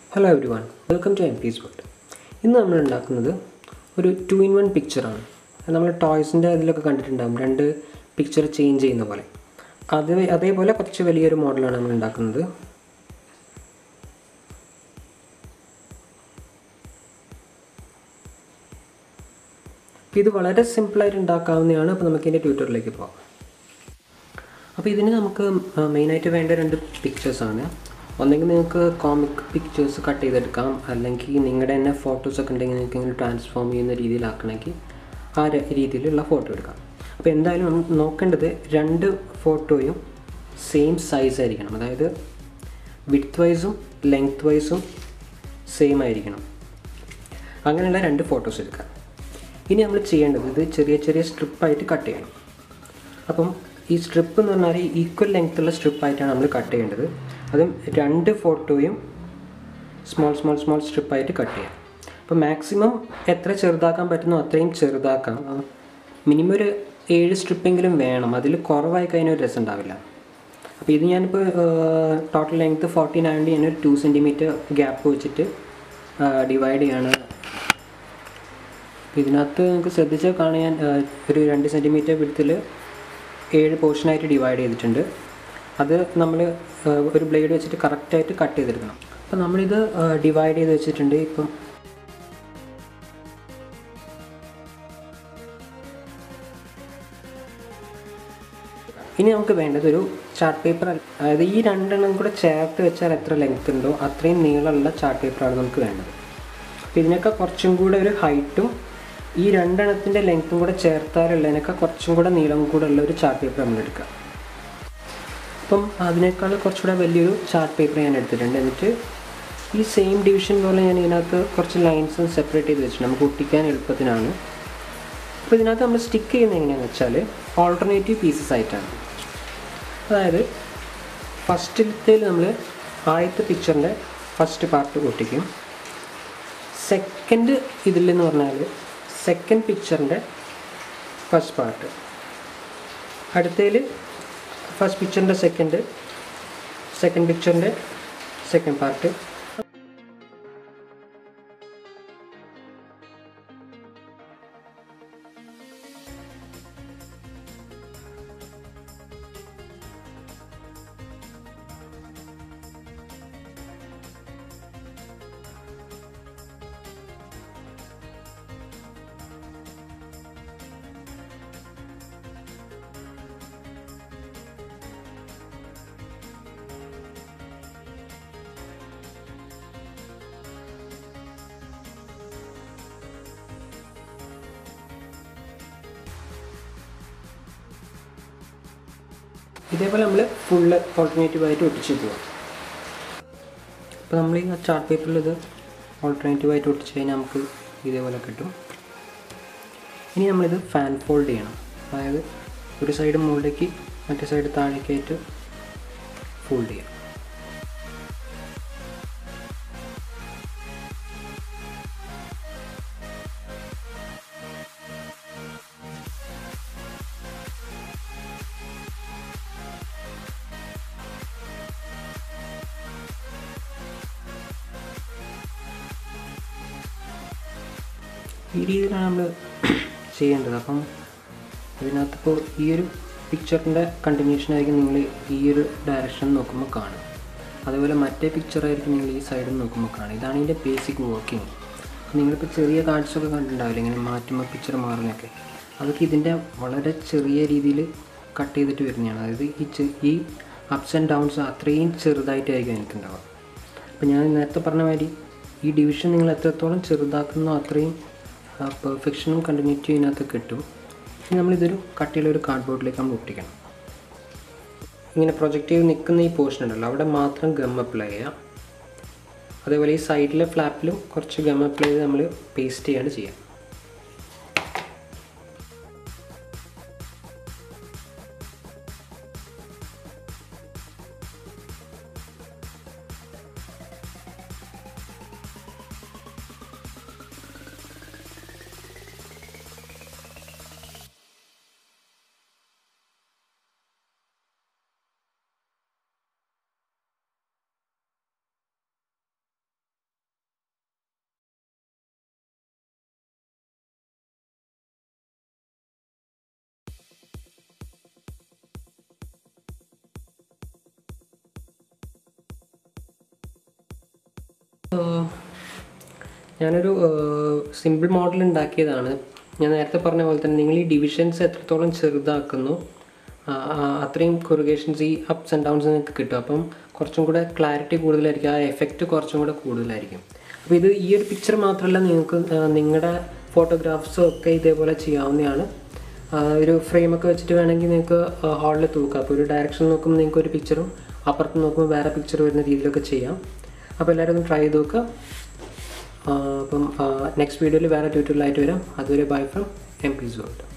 hello everyone welcome to M peace world ഇന്ന് നമ്മൾ ഉണ്ടാക്കുന്നത് ഒരു ടു ഇൻ വൺ പിക്ചറാണ് നമ്മൾ ടോയ്സിൻ്റെ ഇതിലൊക്കെ കണ്ടിട്ടുണ്ടാകും രണ്ട് പിക്ചർ ചേഞ്ച് ചെയ്യുന്ന പോലെ അത് അതേപോലെ കുറച്ച് വലിയൊരു മോഡലാണ് നമ്മൾ ഉണ്ടാക്കുന്നത് അപ്പോൾ ഇത് വളരെ സിമ്പിളായിട്ട് ഉണ്ടാക്കാവുന്നതാണ് അപ്പോൾ നമുക്ക് ഇതിൻ്റെ ട്യൂട്ടറിലേക്ക് പോകാം അപ്പോൾ ഇതിന് നമുക്ക് മെയിനായിട്ട് വേണ്ട രണ്ട് പിക്ചേഴ്സാണ് ഒന്നെങ്കിൽ നിങ്ങൾക്ക് കോമിക് പിക്ചേഴ്സ് കട്ട് ചെയ്തെടുക്കാം അല്ലെങ്കിൽ നിങ്ങളുടെ തന്നെ ഫോട്ടോസൊക്കെ ഉണ്ടെങ്കിൽ നിങ്ങൾക്ക് ഇങ്ങനെ ട്രാൻസ്ഫോം ചെയ്യുന്ന രീതിയിലാക്കണമെങ്കിൽ ആ ര- രീതിയിലുള്ള ഫോട്ടോ എടുക്കാം അപ്പോൾ എന്തായാലും നമ്മൾ നോക്കേണ്ടത് രണ്ട് ഫോട്ടോയും സെയിം സൈസ് ആയിരിക്കണം അതായത് വിഡ്ത്ത് വൈസും ലെങ്ത് വൈസും സെയിം ആയിരിക്കണം അങ്ങനെയുള്ള രണ്ട് ഫോട്ടോസ് എടുക്കാം ഇനി നമ്മൾ ചെയ്യേണ്ടത് ഇത് ചെറിയ ചെറിയ സ്ട്രിപ്പായിട്ട് കട്ട് ചെയ്യണം അപ്പം ഈ സ്ട്രിപ്പ് എന്ന് പറഞ്ഞാൽ ഈക്വൽ ലെങ്ത്തുള്ള സ്ട്രിപ്പായിട്ടാണ് നമ്മൾ കട്ട് ചെയ്യേണ്ടത് അതും രണ്ട് ഫോട്ടോയും സ്മോൾ സ്മോൾ സ്മോൾ സ്ട്രിപ്പായിട്ട് കട്ട് ചെയ്യാം അപ്പോൾ മാക്സിമം എത്ര ചെറുതാക്കാൻ പറ്റുന്നോ അത്രയും ചെറുതാക്കാം മിനിമം ഒരു ഏഴ് സ്ട്രിപ്പെങ്കിലും വേണം അതിൽ കുറവായി കഴിഞ്ഞാൽ ഒരു രസം ഉണ്ടാവില്ല അപ്പോൾ ഇത് ഞാനിപ്പോൾ ടോട്ടൽ ലെങ്ത്ത് ഫോർട്ടീൻ ആയതുകൊണ്ട് ഞാനൊരു ടു സെൻറ്റിമീറ്റർ ഗ്യാപ്പ് വെച്ചിട്ട് ഡിവൈഡ് ചെയ്യാണ് അപ്പോൾ ഇതിനകത്ത് നിങ്ങൾക്ക് ശ്രദ്ധിച്ചാൽ കാണാൻ ഞാൻ ആ, ഒരു രണ്ട് സെൻറ്റിമീറ്റർ വിടത്തിൽ ഏഴ് പോർഷനായിട്ട് ഡിവൈഡ് ചെയ്തിട്ടുണ്ട് അത് നമ്മൾ ഒരു ബ്ലേഡ് വെച്ചിട്ട് കറക്റ്റായിട്ട് കട്ട് ചെയ്തെടുക്കണം അപ്പോൾ നമ്മളിത് ഡിവൈഡ് ചെയ്ത് വെച്ചിട്ടുണ്ട് ഇപ്പം ഇനി നമുക്ക് വേണ്ടത് ഒരു ചാർട്ട് പേപ്പർ അതായത് ഈ രണ്ടെണ്ണം കൂടെ ചേർത്ത് വെച്ചാൽ എത്ര ലെങ്ത് ഉണ്ടോ അത്രയും നീളമുള്ള ചാർട്ട് പേപ്പറാണ് നമുക്ക് വേണ്ടത് അപ്പോൾ ഇതിനൊക്കെ കുറച്ചും കൂടെ ഒരു ഹൈറ്റും ഈ രണ്ടെണ്ണത്തിൻ്റെ ലെങ്ത്തും കൂടെ ചേർത്താലുള്ളതിനൊക്കെ കുറച്ചും കൂടെ നീളം കൂടെ ഉള്ള ഒരു ചാർട്ട് പേപ്പർ നമ്മൾ എടുക്കുക അപ്പം അതിനേക്കാൾ കുറച്ചുകൂടെ വലിയൊരു ചാർട്ട് പേപ്പർ ഞാൻ എടുത്തിട്ടുണ്ട് എന്നിട്ട് ഈ സെയിം ഡിവിഷൻ പോലെ ഞാൻ ഇതിനകത്ത് കുറച്ച് ലൈൻസും സെപ്പറേറ്റ് ചെയ്ത് വെച്ചിട്ടുണ്ട് നമുക്ക് ഒട്ടിക്കാൻ എളുപ്പത്തിനാണ് അപ്പോൾ ഇതിനകത്ത് നമ്മൾ സ്റ്റിക്ക് ചെയ്യുന്നത് എങ്ങനെയാണെന്ന് വെച്ചാൽ ഓൾട്ടർനേറ്റീവ് പീസസ് ആയിട്ടാണ് അതായത് ഫസ്റ്റിലത്തേൽ നമ്മൾ ആദ്യത്തെ പിക്ചറിൻ്റെ ഫസ്റ്റ് പാർട്ട് ഒട്ടിക്കും സെക്കൻഡ് ഇതിലെന്ന് പറഞ്ഞാൽ സെക്കൻഡ് പിക്ചറിൻ്റെ ഫസ്റ്റ് പാർട്ട് അടുത്തതിൽ ഫസ്റ്റ് പിക്ചറിൻ്റെ സെക്കൻഡ് സെക്കൻഡ് പിക്ചറിൻ്റെ സെക്കൻഡ് പാർട്ട് ഇതേപോലെ നമ്മൾ ഫുള്ള് ഓൾട്ടർനേറ്റീവ് ആയിട്ട് ഒട്ടിച്ച് പോവാം അപ്പോൾ നമ്മൾ ഈ ചാർട്ട് പേപ്പറിൽ ഇത് ഓൾട്ടർനേറ്റീവ് ആയിട്ട് ഒട്ടിച്ച് കഴിഞ്ഞാൽ നമുക്ക് ഇതേപോലെ കിട്ടും ഇനി നമ്മളിത് ഫാൻ ഫോൾഡ് ചെയ്യണം അതായത് ഒരു സൈഡ് മുകളിലേക്ക് മറ്റേ സൈഡ് താഴേക്കായിട്ട് ഫോൾഡ് ചെയ്യാം ഈ രീതിയിലാണ് നമ്മൾ ചെയ്യേണ്ടത് അപ്പം ഇതിനകത്തിപ്പോൾ ഈ ഒരു പിക്ചറിൻ്റെ കണ്ടിന്യൂഷൻ ആയിരിക്കും നിങ്ങൾ ഈ ഒരു ഡയറക്ഷൻ നോക്കുമ്പോൾ കാണും അതുപോലെ മറ്റേ പിക്ചറായിരിക്കും നിങ്ങൾ ഈ സൈഡിൽ നോക്കുമ്പോൾ കാണും ഇതാണ് ഇതിൻ്റെ ബേസിക് വർക്കിംഗ് നിങ്ങളിപ്പോൾ ചെറിയ കാർഡ്സൊക്കെ കണ്ടിട്ടുണ്ടാവില്ല ഇങ്ങനെ മാറ്റുമ്പോൾ പിക്ചർ മാറുന്നൊക്കെ അതൊക്കെ ഇതിൻ്റെ വളരെ ചെറിയ രീതിയിൽ കട്ട് ചെയ്തിട്ട് വരുന്നതാണ് അതായത് ഈ ചെ- ഈ അപ്സ് ആൻഡ് ഡൗൺസ് അത്രയും ചെറുതായിട്ടായിരിക്കും എനിക്കുണ്ടാവുക അപ്പോൾ ഞാൻ നേരത്തെ പറഞ്ഞ മാതിരി ഈ ഡിവിഷൻ നിങ്ങൾ എത്രത്തോളം ചെറുതാക്കുന്നോ അത്രയും പെർഫെക്ഷനും കണ്ടിന്യൂറ്റി ഇതിനകത്ത് കിട്ടും ഇനി നമ്മളിതൊരു കട്ടിയുള്ള ഒരു കാർഡ് ബോർഡിലേക്ക് നമ്മൾ ഒട്ടിക്കണം ഇങ്ങനെ പ്രൊജക്റ്റ് ചെയ്ത് നിൽക്കുന്ന ഈ പോർഷൻ ഉണ്ടല്ലോ അവിടെ മാത്രം ഗം അപ്ലൈ ചെയ്യാം അതേപോലെ ഈ സൈഡിലെ ഫ്ലാപ്പിലും കുറച്ച് ഗം അപ്ലൈ ചെയ്ത് നമ്മൾ പേസ്റ്റ് ചെയ്യാണ് ചെയ്യുക ഞാനൊരു സിമ്പിൾ മോഡൽ ഉണ്ടാക്കിയതാണ് ഞാൻ നേരത്തെ പറഞ്ഞ പോലെ തന്നെ നിങ്ങൾ ഈ ഡിവിഷൻസ് എത്രത്തോളം ചെറുതാക്കുന്നു ആ, ആ, അത്രയും കൊറിഗേഷൻസ് ഈ അപ്സ് ആൻഡ് ഡൗൺസ് നിങ്ങൾക്ക് കിട്ടും അപ്പം കുറച്ചും കൂടെ ക്ലാരിറ്റി കൂടുതലായിരിക്കും ആ എഫക്റ്റ് കുറച്ചും കൂടെ കൂടുതലായിരിക്കും അപ്പോൾ ഇത് ഈ ഒരു പിക്ചർ മാത്രമല്ല നിങ്ങൾക്ക് നിങ്ങളുടെ ഫോട്ടോഗ്രാഫ്സും ഒക്കെ ഇതേപോലെ ചെയ്യാവുന്നതാണ് ആ, ഒരു ഫ്രെയിമൊക്കെ വെച്ചിട്ട് വേണമെങ്കിൽ നിങ്ങൾക്ക് ഹാളിൽ തൂക്കാം അപ്പോൾ ഒരു ഡയറക്ഷൻ നോക്കുമ്പോൾ നിങ്ങൾക്ക് ഒരു പിക്ചറും അപ്പുറത്ത് നോക്കുമ്പോൾ വേറെ പിക്ചർ വരുന്ന രീതിയിലൊക്കെ ചെയ്യാം അപ്പോൾ എല്ലാവരും ഒന്ന് ട്രൈ ചെയ്ത് നോക്കുക ആ, അപ്പം നെക്സ്റ്റ് വീഡിയോയിൽ വേറെ ട്യൂട്ടോറിയലായിട്ട് വരാം അതുവരെ bye from M P salt